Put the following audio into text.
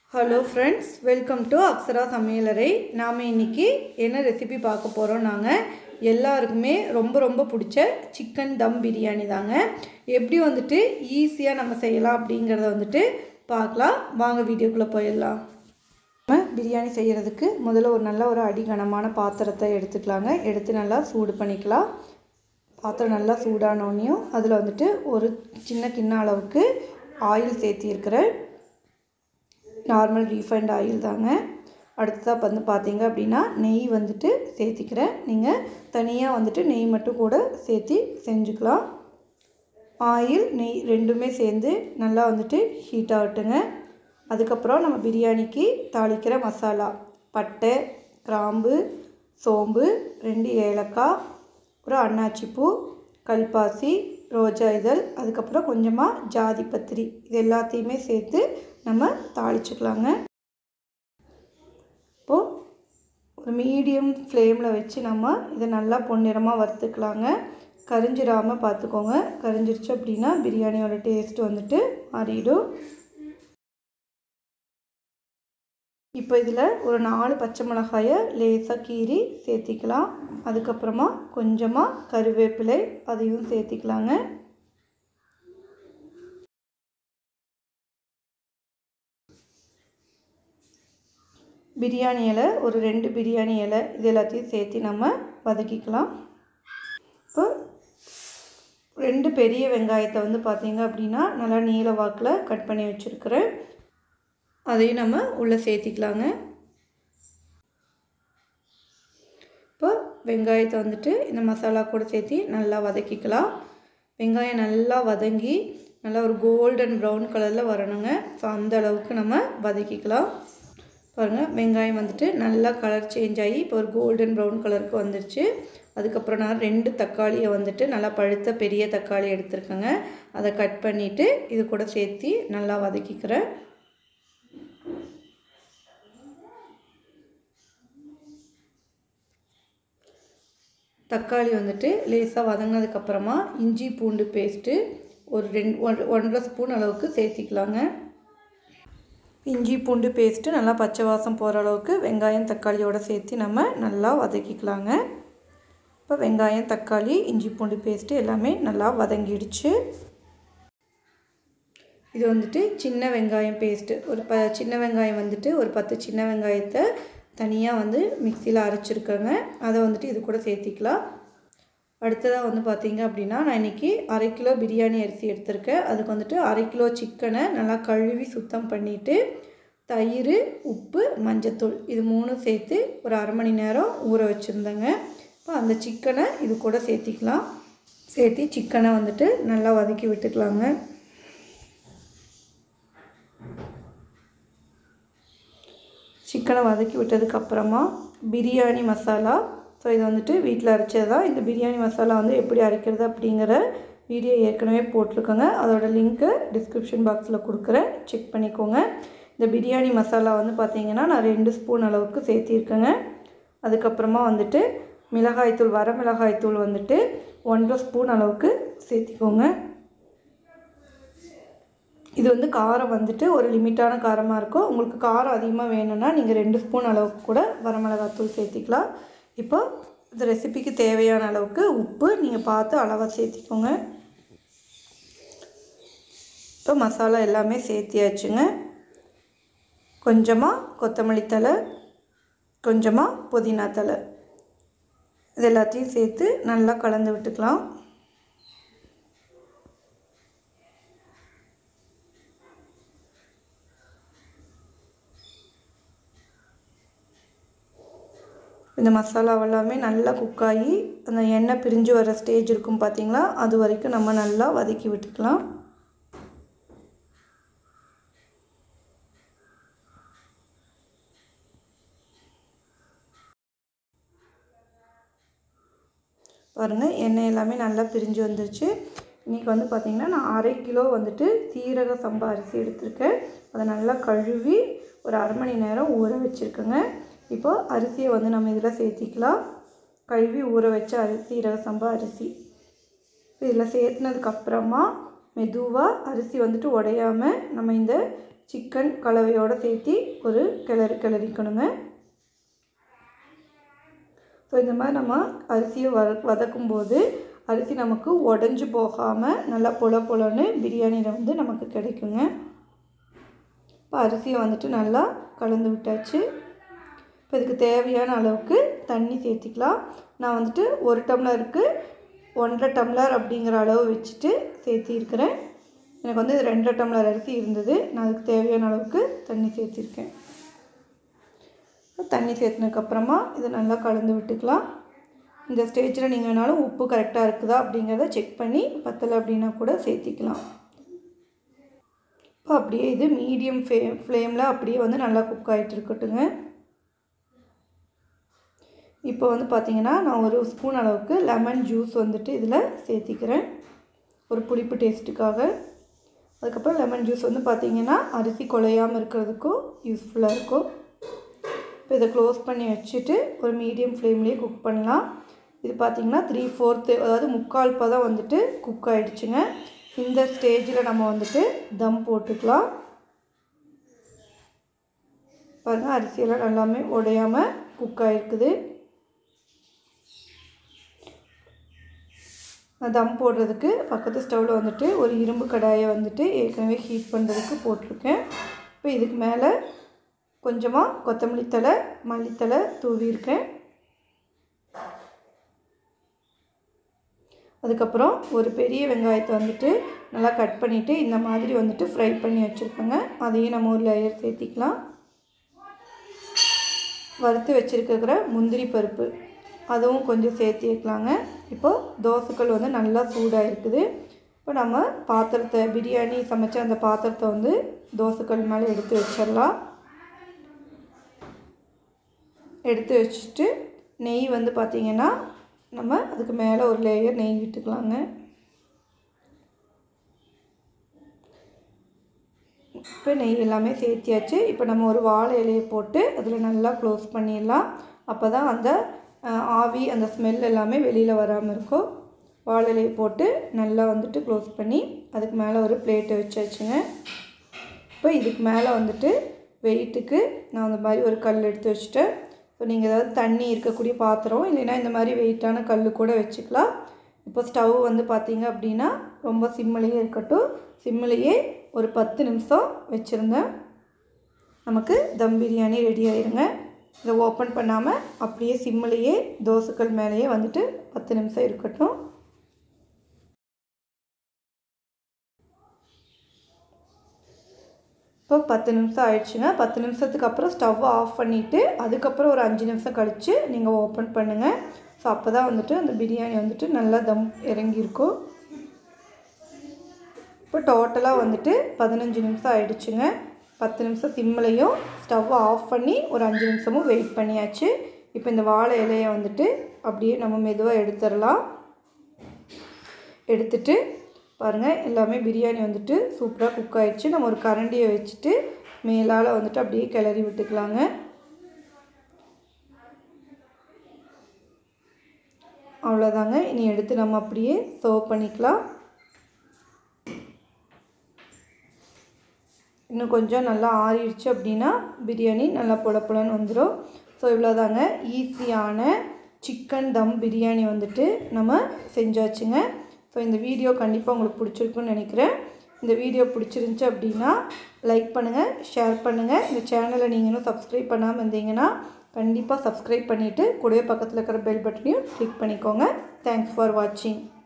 hello friends welcome to Akshara சமையலறை நாம் இன்னைக்கு என்ன ரெசிபி பார்க்க போகிறோம் நாங்கள் எல்லாருக்குமே ரொம்ப ரொம்ப பிடிச்ச சிக்கன் தம் பிரியாணி தாங்க எப்படி வந்துட்டு ஈஸியாக நம்ம செய்யலாம் அப்படிங்கிறத வந்துட்டு பார்க்கலாம் வாங்க வீடியோக்குள்ளே போயிடலாம் நம்ம பிரியாணி செய்கிறதுக்கு முதல்ல ஒரு நல்ல ஒரு அடிகனமான பாத்திரத்தை எடுத்துக்கலாங்க எடுத்து நல்லா சூடு பண்ணிக்கலாம் பாத்திரம் நல்லா சூடானோடனையும் அதில் வந்துட்டு ஒரு சின்ன கிண்ண அளவுக்கு ஆயில் சேர்த்திருக்கிறேன் நார்மல் ரீஃபைண்ட் ஆயில் தாங்க அடுத்ததாக வந்து பார்த்தீங்க அப்படின்னா நெய் வந்துட்டு சேர்த்திக்கிறேன் நீங்கள் தனியாக வந்துட்டு நெய் மட்டும் கூட சேர்த்தி செஞ்சுக்கலாம் ஆயில் நெய் ரெண்டுமே சேர்ந்து நல்லா வந்துட்டு ஹீட் ஆகட்டுங்க அதுக்கப்புறம் நம்ம பிரியாணிக்கு தாளிக்கிற மசாலா பட்டை கிராம்பு சோம்பு ரெண்டு ஏலக்காய் ஒரு அன்னாச்சிப்பூ கல்பாசி ரோஜா இதழ் அதுக்கப்புறம் கொஞ்சமாக ஜாதி பத்திரி இது எல்லாத்தையுமே சேர்த்து நம்ம தாளிச்சுக்கலாங்க இப்போது ஒரு மீடியம் ஃப்ளேமில் வச்சு நம்ம இதை நல்லா பொன்னிறமாக வறுத்துக்கலாங்க கரிஞ்சிடாமல் பார்த்துக்கோங்க கரிஞ்சிருச்சு அப்படின்னா பிரியாணியோட டேஸ்ட் வந்துட்டு மாறிடும் இப்போ இதில் ஒரு நாலு பச்சை மிளகாயை லேசாக கீறி சேர்த்திக்கலாம் அதுக்கப்புறமா கொஞ்சமாக கருவேப்பிலை அதையும் சேர்த்திக்கலாங்க பிரியாணி இலை ஒரு ரெண்டு பிரியாணி இலை இது எல்லாத்தையும் சேர்த்து நம்ம வதக்கிக்கலாம் இப்போ ரெண்டு பெரிய வெங்காயத்தை வந்து பார்த்திங்க அப்படின்னா நல்லா நீல வாக்கில் கட் பண்ணி வச்சுருக்கிறேன் அதையும் நம்ம உள்ளே சேர்த்திக்கலாங்க இப்போ வெங்காயத்தை வந்துட்டு இந்த மசாலா கூட சேர்த்து நல்லா வதக்கிக்கலாம் வெங்காயம் நல்லா வதங்கி நல்லா ஒரு கோல்டன் ப்ரௌன் கலரில் வரணுங்க ஸோ அந்த அளவுக்கு நம்ம வதக்கிக்கலாம் பாருங்கள் வெங்காயம் வந்துட்டு நல்லா கலர் சேஞ்ச் ஆகி இப்போ ஒரு கோல்டன் ப்ரௌன் கலருக்கு வந்துருச்சு அதுக்கப்புறம் நான் ரெண்டு தக்காளியை வந்துட்டு நல்லா பழுத்த பெரிய தக்காளி எடுத்துருக்கேங்க அதை கட் பண்ணிவிட்டு இது கூட சேர்த்து நல்லா வதக்கிக்கிறேன் தக்காளி வந்துட்டு லேசாக வதங்கினதுக்கப்புறமா இஞ்சி பூண்டு பேஸ்ட்டு ஒரு ரெண்டு ஒன் ஒன்றரை ஸ்பூன் அளவுக்கு சேர்த்திக்கலாங்க இஞ்சி பூண்டு பேஸ்ட்டு நல்லா பச்சை வாசம் போகிற அளவுக்கு வெங்காயம் தக்காளியோடு சேர்த்து நம்ம நல்லா வதக்கிக்கலாங்க இப்போ வெங்காயம் தக்காளி இஞ்சி பூண்டு பேஸ்ட்டு எல்லாமே நல்லா வதங்கிடுச்சு இது வந்துட்டு சின்ன வெங்காயம் பேஸ்ட்டு ஒரு ப சின்ன வெங்காயம் வந்துட்டு ஒரு பத்து சின்ன வெங்காயத்தை தனியாக வந்து மிக்சியில் அரைச்சிருக்கேங்க அதை வந்துட்டு இது கூட சேர்த்திக்கலாம் அடுத்ததாக வந்து பார்த்திங்க அப்படின்னா நான் இன்றைக்கி அரை கிலோ பிரியாணி அரிசி எடுத்திருக்கேன் அதுக்கு வந்துட்டு அரை கிலோ சிக்கனை நல்லா கழுவி சுத்தம் பண்ணிவிட்டு தயிர் உப்பு மஞ்சத்தூள் இது மூணும் சேர்த்து ஒரு அரை மணி நேரம் ஊற வச்சுருந்தேங்க இப்போ அந்த சிக்கனை இது கூட சேர்த்திக்கலாம் சேர்த்தி சிக்கனை வந்துட்டு நல்லா வதக்கி விட்டுக்கலாங்க சிக்கனை வதக்கி விட்டதுக்கப்புறமா பிரியாணி மசாலா ஸோ இது வந்துட்டு வீட்டில் அரைச்சது தான் இந்த பிரியாணி மசாலா வந்து எப்படி அரைக்கிறது அப்படிங்கிற வீடியோ ஏற்கனவே போட்டிருக்கோங்க அதோட லிங்க்கு டிஸ்கிரிப்ஷன் பாக்ஸில் கொடுக்குறேன் செக் பண்ணிக்கோங்க இந்த பிரியாணி மசாலா வந்து பார்த்திங்கன்னா நான் ரெண்டு ஸ்பூன் அளவுக்கு சேர்த்திருக்கேங்க அதுக்கப்புறமா வந்துட்டு மிளகாய்த்தூள் வர மிளகாய்த்தூள் வந்துட்டு ஒன்றரை ஸ்பூன் அளவுக்கு சேர்த்திக்கோங்க இது வந்து காரம் வந்துட்டு ஒரு லிமிட்டான காரமாக இருக்கும் உங்களுக்கு காரம் அதிகமாக வேணும்னா நீங்கள் ரெண்டு ஸ்பூன் அளவுக்கு கூட வரமிளகாத்தூள் சேர்த்திக்கலாம் இப்போ இந்த ரெசிபிக்கு தேவையான அளவுக்கு உப்பு நீங்கள் பார்த்து அளவாக சேர்த்திக்கோங்க இப்போ மசாலா எல்லாமே சேர்த்தியாச்சுங்க கொஞ்சமாக கொத்தமல்லி தலை கொஞ்சமாக புதினா தலை இது எல்லாத்தையும் சேர்த்து நல்லா கலந்து விட்டுக்கலாம் இந்த மசாலாவெல்லாமே நல்லா குக்காகி அந்த எண்ணெய் பிரிஞ்சு வர ஸ்டேஜ் இருக்கும் பார்த்திங்களா அது வரைக்கும் நம்ம நல்லா வதக்கி விட்டுக்கலாம் பாருங்கள் எண்ணெய் எல்லாமே நல்லா பிரிஞ்சு வந்துருச்சு இன்றைக்கி வந்து பார்த்திங்கன்னா நான் அரை கிலோ வந்துட்டு சீரக சம்பா அரிசி எடுத்திருக்கேன் அதை நல்லா கழுவி ஒரு அரை மணி நேரம் ஊற வச்சுருக்கேங்க இப்போது அரிசியை வந்து நம்ம இதில் சேர்த்திக்கலாம் கழுவி ஊற வச்ச அரிசி சீரக சம்பா அரிசி இதில் சேர்த்துனதுக்கப்புறமா மெதுவாக அரிசி வந்துட்டு உடையாமல் நம்ம இந்த சிக்கன் கலவையோடு சேர்த்து ஒரு கிளறி கிளறிக்கணுங்க ஸோ இந்த மாதிரி நம்ம அரிசியை வத வதக்கும்போது அரிசி நமக்கு உடஞ்சி போகாமல் நல்லா பொல பொலன்னு பிரியாணியில் வந்து நமக்கு கிடைக்குங்க இப்போ அரிசியை வந்துட்டு நல்லா கலந்து விட்டாச்சு இப்போ இதுக்கு தேவையான அளவுக்கு தண்ணி சேர்த்திக்கலாம் நான் வந்துட்டு ஒரு டம்ளருக்கு ஒன்றரை டம்ளர் அப்படிங்கிற அளவு வச்சுட்டு சேர்த்திருக்கிறேன் எனக்கு வந்து ரெண்டரை டம்ளர் அரிசி இருந்தது நான் அதுக்கு தேவையான அளவுக்கு தண்ணி சேர்த்திருக்கேன் தண்ணி சேர்த்துனதுக்கப்புறமா இதை நல்லா கலந்து விட்டுக்கலாம் இந்த ஸ்டேஜில் நீங்கள் வேணாலும் உப்பு கரெக்டாக இருக்குதா அப்படிங்கிறத செக் பண்ணி பத்தலை அப்படின்னா கூட சேர்த்திக்கலாம் இப்போ அப்படியே இது மீடியம் ஃபே ஃப்ளேமில் அப்படியே வந்து நல்லா குக் ஆகிட்டு இருக்கட்டுங்க இப்போ வந்து பார்த்திங்கன்னா நான் ஒரு ஸ்பூன் அளவுக்கு லெமன் ஜூஸ் வந்துட்டு இதில் சேர்த்திக்கிறேன் ஒரு புளிப்பு டேஸ்ட்டுக்காக அதுக்கப்புறம் லெமன் ஜூஸ் வந்து பார்த்திங்கன்னா அரிசி குலையாமல் இருக்கிறதுக்கும் யூஸ்ஃபுல்லாக இருக்கும் இப்போ இதை க்ளோஸ் பண்ணி வச்சுட்டு ஒரு மீடியம் ஃப்ளேம்லேயே குக் பண்ணலாம் இது பார்த்திங்கன்னா த்ரீ ஃபோர்த்து அதாவது முக்கால் பதம் வந்துட்டு குக் ஆகிடுச்சுங்க இந்த ஸ்டேஜில் நம்ம வந்துட்டு தம் போட்டுக்கலாம் பாருங்கள் அரிசியெல்லாம் நல்லாமே உடையாமல் குக் ஆகிருக்குது நான் தம் போடுறதுக்கு பக்கத்து ஸ்டவ்வில் வந்துட்டு ஒரு இரும்பு கடாயை வந்துட்டு ஏற்கனவே ஹீட் பண்ணுறதுக்கு போட்டிருக்கேன் இப்போ இதுக்கு மேலே கொஞ்சமாக கொத்தமல்லி தலை மல்லித்தலை தூவியிருக்கேன் அதுக்கப்புறம் ஒரு பெரிய வெங்காயத்தை வந்துட்டு நல்லா கட் பண்ணிவிட்டு இந்த மாதிரி வந்துட்டு ஃப்ரை பண்ணி வச்சுருக்கோங்க அதையும் நம்ம ஒரு லேயர் சேர்த்திக்கலாம் வறுத்து வச்சுருக்கிற முந்திரி பருப்பு அதுவும் கொஞ்சம் சேர்த்து வைக்கலாங்க இப்போது தோசைக்கல் வந்து நல்லா சூடாக இருக்குது இப்போ நம்ம பாத்திரத்தை பிரியாணி சமைச்ச அந்த பாத்திரத்தை வந்து தோசைக்கல் மேலே எடுத்து வச்சிடலாம் எடுத்து வச்சுட்டு நெய் வந்து பார்த்திங்கன்னா நம்ம அதுக்கு மேலே ஒரு லேயர் நெய் விட்டுக்கலாங்க இப்போ நெய் எல்லாமே சேர்த்தியாச்சு இப்போ நம்ம ஒரு வாழை இலையை போட்டு அதில் நல்லா க்ளோஸ் பண்ணிடலாம் அப்போ தான் அந்த ஆவி அந்த ஸ்மெல் எல்லாமே வெளியில் வராமல் இருக்கும் வாழை இலையை போட்டு நல்லா வந்துட்டு க்ளோஸ் பண்ணி அதுக்கு மேலே ஒரு பிளேட்டை வச்சாச்சுங்க இப்போ இதுக்கு மேலே வந்துட்டு வெயிட்டுக்கு நான் அந்த மாதிரி ஒரு கல் எடுத்து வச்சுட்டேன் இப்போ நீங்கள் ஏதாவது தண்ணி இருக்கக்கூடிய பாத்திரம் இல்லைன்னா இந்த மாதிரி வெயிட்டான கல் கூட வச்சுக்கலாம் இப்போ ஸ்டவ் வந்து பார்த்தீங்க அப்படின்னா ரொம்ப சிம்மிலேயே இருக்கட்டும் சிம்மிலேயே ஒரு பத்து நிமிஷம் வச்சுருந்தேன் நமக்கு தம் பிரியாணி ரெடி ஆயிருங்க இதை ஓப்பன் பண்ணாமல் அப்படியே சிம்மிலேயே தோசைக்கல் மேலேயே வந்துட்டு பத்து நிமிஷம் இருக்கட்டும் இப்போ பத்து நிமிஷம் ஆயிடுச்சுங்க பத்து நிமிஷத்துக்கு அப்புறம் ஸ்டவ் ஆஃப் பண்ணிவிட்டு அதுக்கப்புறம் ஒரு அஞ்சு நிமிஷம் கழித்து நீங்கள் ஓப்பன் பண்ணுங்கள் ஸோ அப்போ தான் வந்துட்டு அந்த பிரியாணி வந்துட்டு நல்லா தம் இறங்கியிருக்கும் இப்போ டோட்டலாக வந்துட்டு பதினஞ்சு நிமிஷம் ஆயிடுச்சுங்க பத்து நிமிஷம் சிம்மிலையும் ஸ்டவ் ஆஃப் பண்ணி ஒரு அஞ்சு நிமிஷமும் வெயிட் பண்ணியாச்சு இப்போ இந்த வாழை இலையை வந்துட்டு அப்படியே நம்ம மெதுவாக எடுத்துடலாம் எடுத்துட்டு பாருங்கள் எல்லாமே பிரியாணி வந்துட்டு சூப்பராக குக் ஆகிடுச்சு நம்ம ஒரு கரண்டியை வச்சுட்டு மேலால் வந்துட்டு அப்படியே கிளறி விட்டுக்கலாங்க அவ்வளோதாங்க இனி எடுத்து நம்ம அப்படியே சர்வ் பண்ணிக்கலாம் இன்னும் கொஞ்சம் நல்லா ஆறிடுச்சு அப்படின்னா பிரியாணி நல்லா புல புலன்னு வந்துடும் ஸோ இவ்வளோதாங்க ஈஸியான சிக்கன் தம் பிரியாணி வந்துட்டு நம்ம செஞ்சாச்சுங்க ஸோ இந்த வீடியோ கண்டிப்பாக உங்களுக்கு பிடிச்சிருக்குன்னு நினைக்கிறேன் இந்த வீடியோ பிடிச்சிருந்துச்சி அப்படின்னா லைக் பண்ணுங்கள் ஷேர் பண்ணுங்கள் இந்த சேனலை நீங்கள் இன்னும் சப்ஸ்கிரைப் பண்ணாமல் இருந்தீங்கன்னா கண்டிப்பாக சப்ஸ்கிரைப் பண்ணிவிட்டு கூடவே பக்கத்தில் இருக்கிற பெல் பட்டனையும் கிளிக் பண்ணிக்கோங்க தேங்க்ஸ் ஃபார் வாட்சிங்